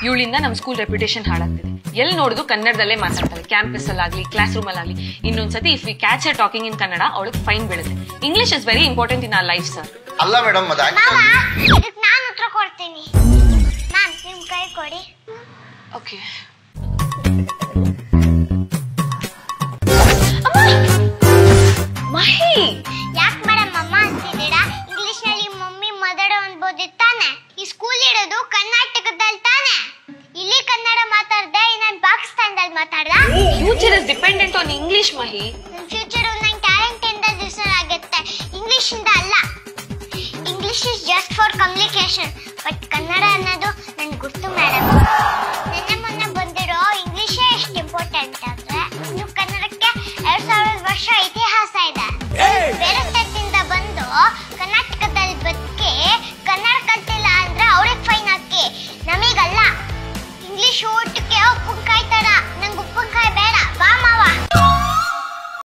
ಇವಳಿಂದ ನಮ್ school reputation ಹಾಳಾಗ್ತಿದೆ ಎಲ್ಲಿ ನೋಡಿದ್ರು ಕನ್ನಡದಲ್ಲೇ ಮಾತಾಡ್ತಾಳೆ ಕ್ಯಾಂಪಸ್ ಅಲ್ಲಾಗ್ಲಿ ಕ್ಲಾಸ್ ರೂಮ್ ಅಲ್ಲಾಗ್ಲಿ ಇನ್ನೊಂದ್ಸತಿ if we catch a talking in Kannada ಅವಳಿಗೆ ಫೈನ್ ಬೀಳುತ್ತೆ English is very important in our life sir ಅಲ್ಲ ಮೇಡಮ್ ಅದು ಮಾವ ಇದಕ್ ನಾನು ಉತ್ತರ ಕೊಡ್ತೀನಿ ಮ್ಯಾಮ್ ನಿಮ್ ಕೈ ಕೊಡಿ ಓಕೆ ಮಹಿ ಯಾಕೆ ಮೇಡಮ್ ಅಮ್ಮ ಅಂತಿದ್ದೀರಾ ಇಂಗ್ಲಿಷ್ ನಲ್ಲಿ ಮಮ್ಮಿ ಮದಡ ಅನ್ಬೋದಿತ್ತಾನೆ ಈ ಸ್ಕೂಲ್ ಇರೋದು ಕರ್ನಾಟಕದಲ್ಲಿ ತಾನೆ ಇಲ್ಲಿ ಕನ್ನಡ ಮಾತಾಡ್ದೆ ನಾನು ಪಾಕಿಸ್ತಾನದಲ್ಲಿ ಮಾತಾಡ್ದ future is dependent on English Mahi ನನ್ನ ಫ್ಯೂಚರ್ ನನ್ನ ಟ್ಯಾಲೆಂಟ್ ಇಂದ ಡಿಸೈನ್ ಆಗುತ್ತೆ ಇಂಗ್ಲಿಷ್ ಇಂದ ಅಲ್ಲ English is just for communication but Kannada ಅನ್ನೋದು